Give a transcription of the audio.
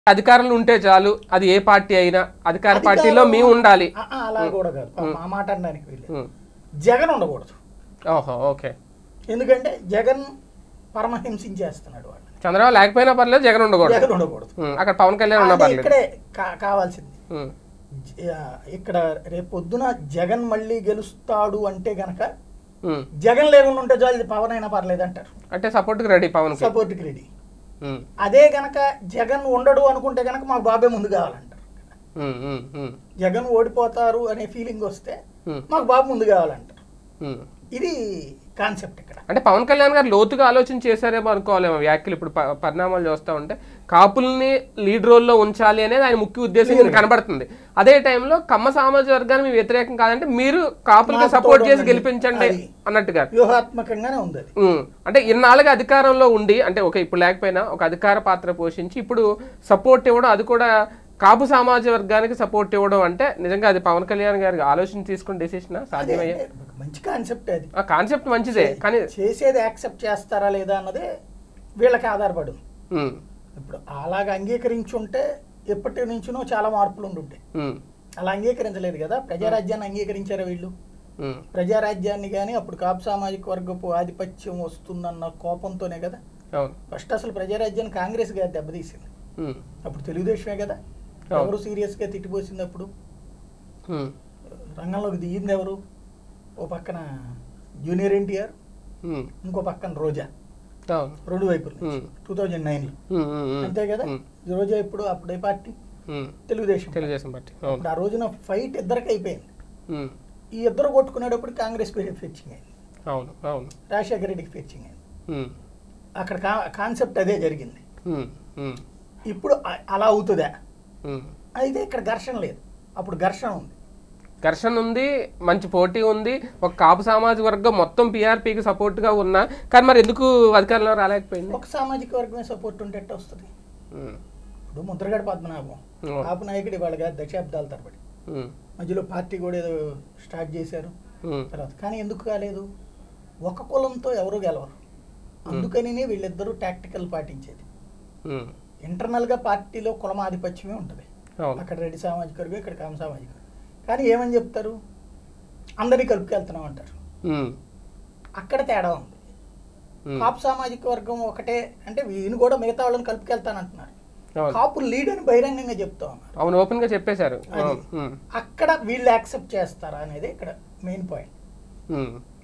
అధికారంలో ఉంటే చాలు అది ఏ పార్టీ అయినా అధికార పార్టీలో మేము ఉండాలి ఆ, ఆ, అలా కూడా కాదు పాపం ఆ మాట అనడానికి వీళ్ళు ఉమ్. జగన్ ఉండకూడదు ఓహో ఓకే ఎందుకంటే జగన్ పరమహింసించేస్తున్నాడు వాళ్ళని చంద్రబాబు లేకపోయినా పర్లేదు జగన్ ఉండకూడదు జగన్ ఉండకూడదు ఉమ్, అక్కడ పవన్ కళ్యాణ్ ఉన్నా అదే పర్లేదు ఇక్కడే కా- కావాల్సింది ఉమ్, జ- ఇక్కడ రేపొద్దున జగన్ మళ్ళీ గెలుస్తాడు అంటే గనక ఉమ్. జగన్ లేకుండా ఉంటే చాలు ఇది పవన్ అయినా పర్లేదు అంటారు అంటే సపోర్ట్కి రెడీ పవన్ కి సపోర్ట్కి రెడీ ఉమ్, అదే గనక జగన్ ఉండడు అనుకుంటే గనక మాకు బాబే ముందు కావాలంటారు ఉమ్, ఉమ్, ఉమ్, జగన్ ఓడిపోతారు అనే ఫీలింగ్ వస్తే ఉమ్, మాకు బాబు ముందు కావాలంటారు ఉమ్. ఇది కాన్సెప్ట్ ఇక్కడ అంటే పవన్ కళ్యాణ్ గారు లోతుగా ఆలోచన చేశారేమో అనుకోవాలేమో వ్యాఖ్యలు ఇప్పుడు ప- పరిణామాలు చూస్తూ ఉంటే కాపుల్ని లీడ్ రోల్లో ఉంచాలి అనేది ఆయన ముఖ్య ఉద్దేశం ఇక్కడ కనబడుతుంది అదే టైంలో కమ్మ సామాజిక వర్గాన్ని మీ వ్యతిరేకం కాదంటే మీరు కాపులకి మాకు సపోర్ట్ చేసి తోడుండండి. గెలిపించండి అది. అన్నట్టుగా వ్యూహాత్మకంగానే ఉంది అది ఉమ్. అంటే ఇన్నాళ్ళుగా అధికారంలో ఉండి అంటే ఒక ఇప్పుడు లేకపోయినా ఒక అధికార పాత్ర పోషించి ఇప్పుడు సపోర్ట్ ఇవ్వడం అది కూడా కాపు సామాజిక వర్గానికి సపోర్ట్ ఇవ్వడం అంటే నిజంగా అది పవన్ కళ్యాణ్ గారికి ఆలోచన తీసుకున్న డెసిషన్ అదే సాధ్యమయ్యే అంటే ఒక మంచి కాన్సెప్ట్ అది ఆ కాన్సెప్ట్ మంచిదే కానీ చేసేది యాక్సెప్ట్ చేస్తారా లేదా అన్నదే వీళ్ళకి ఆధారపడి ఉంది. ఉమ్, ఇప్పుడు అలాగ అంగీకరించుంటే ఎప్పటి నుంచినో చాలా మార్పులు ఉండుంటాయి ఉమ్, అలా అంగీకరించలేదు కదా ప్రజారాజ్యాన్ని అంగీకరించారా వీళ్ళు ఉమ్, ప్రజారాజ్యాన్ని కానీ అప్పుడు కాపు సామాజిక వర్గపు ఆధిపత్యం వస్తుందన్న కోపంతోనే కదా అవును ఫస్ట్ అసలు ప్రజారాజ్యాన్ని కాంగ్రెస్ గారు దెబ్బతీసింది ఉమ్, అప్పుడు తెలుగుదేశమే కదా అవును. ఎవరు సీరియస్గా తిట్టిపోసింది అప్పుడు ఉమ్, రంగంలోకి దిగింది ఎవరు ఓ పక్కన జూనియర్ ఎన్టీఆర్ ఉమ్, ఇంకో పక్కన రోజా అవును రెండు వైపులు ఉమ్, టూ థౌజండ్ నైన్లో ఉమ్, ఉమ్, ఉమ్, అంతే కదా ఉమ్, రోజా ఇప్పుడు అప్పుడే పార్టీ ఉమ్, తెలుగుదేశం తెలుగుదేశం పార్టీ అవును ఇప్పుడు ఆ రోజున ఫైట్ ఇద్దరికి అయిపోయింది ఉమ్, ఈ ఇద్దరు కొట్టుకునేటప్పుడు కాంగ్రెస్ ఫెచ్చింగ్ అయింది అవును అవును రాజశేఖర రెడ్డికి ఫెచ్చింగ్ అయింది ఉమ్, అక్కడ కా- కాన్సెప్ట్ అదే జరిగింది ఉమ్, ఉమ్, ఇప్పుడు అ- అలా అవుతుందా ఉమ్. అయితే ఇక్కడ ఘర్షణ లేదు అప్పుడు ఘర్షణ ఉంది ఘర్షణ ఉంది మంచి పోటీ ఉంది ఒక కాపు సామాజిక వర్గం మొత్తం పీఆర్పీకి సపోర్ట్గా ఉన్నా కానీ మరి ఎందుకు అధికారంలో రాలేకపోయింది ఒక సామాజిక వర్గమే సపోర్ట్ ఉంటే ఎట్ట వస్తుంది ఉమ్, ఇప్పుడు ముద్రగడ పద్మనాభం ఉమ్, కాపు నాయకుడు ఇవాళ కాదు దశాబ్దాల తరబడి ఉమ్, మధ్యలో పార్టీ కూడా ఏదో స్టార్ట్ చేశారు ఉమ్, తర్వాత కానీ ఎందుకు కాలేదు ఒక కులంతో ఎవరు గెలవరు అందుకని వీళ్ళిద్దరూ టాక్టికల్ పాటించేది ఉమ్, ఇంటర్నల్గా పార్టీలో కులమాధిపత్యమే ఉంటుంది అవును అక్కడ రెడ్డి సామాజిక వర్గం ఇక్కడ కామ సామాజిక వర్గం కానీ ఏమని చెప్తారు అందరినీ కలుపుకెళ్తున్నాం అంటారు ఉమ్, అక్కడ తేడా ఉంది ఉమ్, కాపు సామాజిక వర్గం ఒకటే అంటే వీళ్ళు కూడా మిగతా వాళ్ళని కలుపుకెళ్తానంటున్నారు అవును కాపు లీడ్ అని బహిరంగంగా చెప్తా ఉన్నారు అవును ఓపెన్గా చెప్పేశారు అది. అవును ఉమ్, అక్కడ వీళ్ళు యాక్సెప్ట్ చేస్తారా అనేది ఇక్కడ మెయిన్ పాయింట్ ఉమ్.